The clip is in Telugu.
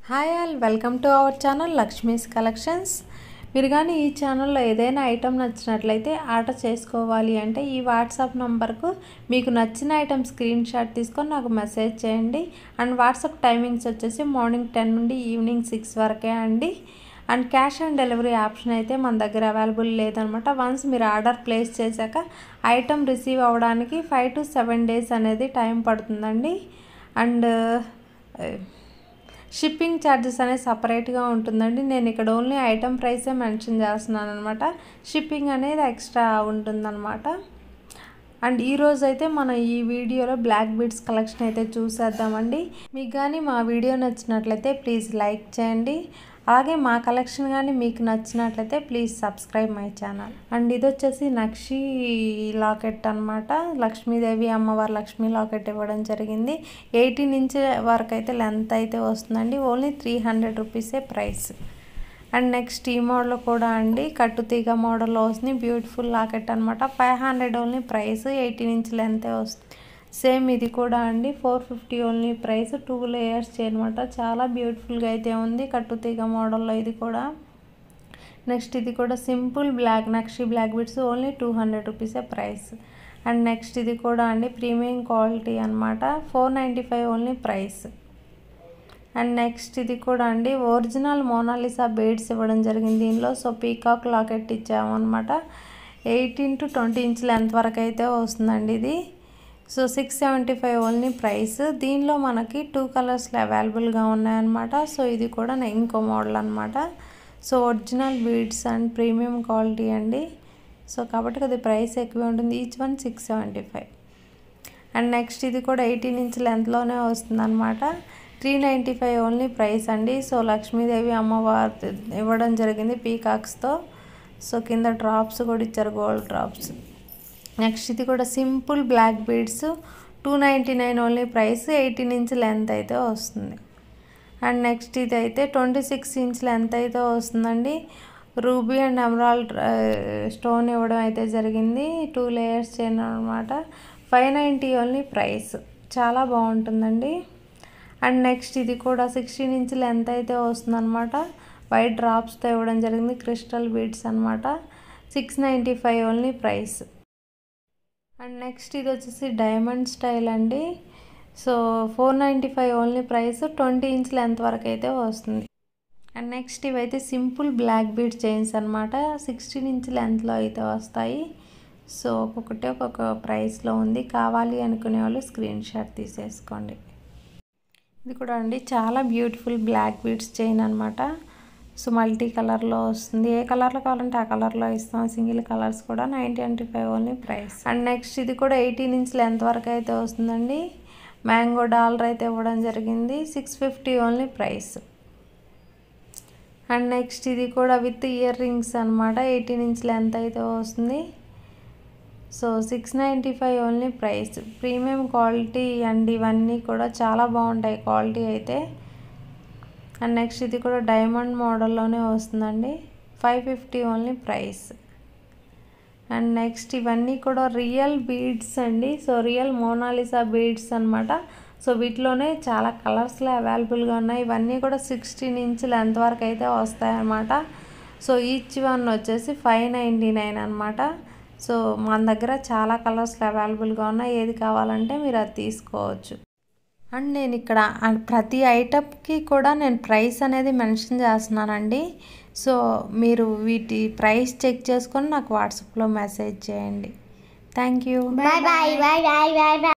Hi all welcome to our channel Lakshmi's collections మీరు కానీ ఈ ఛానల్లో ఏదైనా ఐటెం నచ్చినట్లయితే ఆర్డర్ చేసుకోవాలి అంటే ఈ వాట్సాప్ నంబర్కు మీకు నచ్చిన ఐటెం స్క్రీన్ షాట్ తీసుకొని నాకు మెసేజ్ చేయండి అండ్ వాట్సాప్ టైమింగ్స్ వచ్చేసి మార్నింగ్ టెన్ నుండి ఈవినింగ్ సిక్స్ వరకే అండి and cash on delivery option అయితే మన దగ్గర అవైలబుల్ లేదనమాట వన్స్ మీరు ఆర్డర్ ప్లేస్ చేశాక ఐటెం రిసీవ్ అవ్వడానికి ఫైవ్ టు సెవెన్ డేస్ అనేది టైం పడుతుందండి అండ్ షిప్పింగ్ ఛార్జెస్ అనేది సపరేట్గా ఉంటుందండి నేను ఇక్కడ ఓన్లీ ఐటమ్ ప్రైసే మెన్షన్ చేస్తున్నాను అనమాట షిప్పింగ్ అనేది ఎక్స్ట్రా ఉంటుందన్నమాట అండ్ ఈరోజు అయితే మనం ఈ వీడియోలో బ్లాక్ బీడ్స్ కలెక్షన్ అయితే చూసేద్దామండి మీకు కానీ మా వీడియో నచ్చినట్లయితే ప్లీజ్ లైక్ చేయండి అలాగే మా కలెక్షన్ కానీ మీకు నచ్చినట్లయితే please subscribe my channel and ఇది వచ్చేసి నక్షి లాకెట్ అనమాట లక్ష్మీదేవి అమ్మవారి లక్ష్మీ లాకెట్ ఇవ్వడం జరిగింది ఎయిటీన్ ఇంచ్ వరకు అయితే లెంత్ అయితే వస్తుందండి ఓన్లీ త్రీ హండ్రెడ్ రూపీసే ప్రైస్ అండ్ నెక్స్ట్ ఈ మోడల్ కూడా అండి కట్టుతీగ మోడల్లో వస్తుంది బ్యూటిఫుల్ లాకెట్ అనమాట five hundred only price eighteen inch లెంతే వస్తుంది సేమ్ ఇది కూడా అండి four fifty only price two layers చేయనమాట చాలా బ్యూటిఫుల్గా అయితే ఉంది కట్టుతీగ మోడల్లో ఇది కూడా నెక్స్ట్ ఇది కూడా సింపుల్ బ్లాక్ నక్షి black bits only two hundred రూపీసే ప్రైస్ అండ్ నెక్స్ట్ ఇది కూడా అండి ప్రీమియం క్వాలిటీ అనమాట four ninety five only price and next ఇది కూడా అండి ఒరిజినల్ మోనాలిసా బేడ్స్ ఇవ్వడం జరిగింది దీనిలో సో పీకాక్ లాకెట్ ఇచ్చామన్నమాట eighteen to twenty inch length వరకు అయితే వస్తుందండి ఇది so six seventy five only price దీనిలో మనకి టూ కలర్స్లో అవైలబుల్గా ఉన్నాయన్నమాట సో ఇది కూడా ఇంకో మోడల్ అనమాట so original beads and premium quality అండి సో కాబట్టి కొద్ది ప్రైస్ ఎక్కువ ఉంటుంది each one six seventy five and next ఇది కూడా ఎయిటీన్ ఇంచ్ లెంత్లోనే వస్తుందన్నమాట three ninety five only price అండి సో లక్ష్మీదేవి అమ్మవారు ఇవ్వడం జరిగింది పీకాక్స్తో సో కింద డ్రాప్స్ కూడా ఇచ్చారు గోల్డ్ డ్రాప్స్ నెక్స్ట్ ఇది కూడా simple black beads two ninety nine only price eighteen inch length అయితే వస్తుంది అండ్ నెక్స్ట్ ఇది అయితే ట్వంటీ సిక్స్ ఇంచ్ లెంత్ అయితే వస్తుందండి రూబీ అండ్ ఎమరాల్డ్ స్టోన్ ఇవ్వడం అయితే జరిగింది టూ లేయర్స్ చేయడం అనమాట ఫైవ్ నైంటీ ఓన్లీ ప్రైస్ చాలా బాగుంటుందండి అండ్ నెక్స్ట్ ఇది కూడా సిక్స్టీన్ ఇంచ్ లెంత్ అయితే వస్తుందన్నమాట వైట్ డ్రాప్స్తో ఇవ్వడం జరిగింది క్రిస్టల్ బీడ్స్ అనమాట six ninety five only price and next ఇది వచ్చేసి డైమండ్ స్టైల్ అండి so four ninety five only price twenty inch length వరకు అయితే వస్తుంది అండ్ నెక్స్ట్ ఇవైతే సింపుల్ బ్లాక్ బీడ్ చైన్స్ అనమాట సిక్స్టీన్ ఇంచ్ లెంత్లో అయితే వస్తాయి సో ఒక్కొక్కటి ఒక్కొక్క ప్రైస్లో ఉంది కావాలి అనుకునే వాళ్ళు స్క్రీన్ షాట్ తీసేసుకోండి ఇది కూడా అండి చాలా బ్యూటిఫుల్ బ్లాక్ బీడ్స్ చైన్ అనమాట సో మల్టీ కలర్లో వస్తుంది ఏ కలర్లో కావాలంటే ఆ కలర్లో ఇస్తాం సింగిల్ కలర్స్ కూడా nine twenty five only price and next ఇది కూడా ఎయిటీన్ ఇంచ్ లెంత్ వరకు అయితే వస్తుందండి మ్యాంగో డాలర్ అయితే ఇవ్వడం జరిగింది six fifty only price and next ఇది కూడా విత్ ఇయర్ రింగ్స్ అనమాట ఎయిటీన్ ఇంచ్ లెంత్ అయితే వస్తుంది so six ninety five only price premium quality and ఇవన్నీ కూడా చాలా బాగుంటాయి క్వాలిటీ అయితే అండ్ నెక్స్ట్ ఇది కూడా డైమండ్ మోడల్లోనే వస్తుందండి five fifty only price and next ఇవన్నీ కూడా రియల్ బీడ్స్ అండి సో రియల్ మోనాలిసా బీడ్స్ అనమాట సో వీటిలోనే చాలా కలర్స్లో అవైలబుల్గా ఉన్నాయి ఇవన్నీ కూడా సిక్స్టీన్ ఇంచ్ లెంత్ వరకు అయితే వస్తాయన్నమాట సో ఈచ్ వన్ వచ్చేసి ఫైవ్ నైంటీ నైన్ అనమాట సో మన దగ్గర చాలా కలర్స్లో అవైలబుల్గా ఉన్నాయి ఏది కావాలంటే మీరు అది తీసుకోవచ్చు అండ్ నేను ఇక్కడ ప్రతి ఐటమ్కి కూడా నేను ప్రైస్ అనేది మెన్షన్ చేస్తున్నానండి సో మీరు వీటి ప్రైస్ చెక్ చేసుకొని నాకు వాట్సాప్లో మెసేజ్ చేయండి thank you Bye bye bye bye bye bye.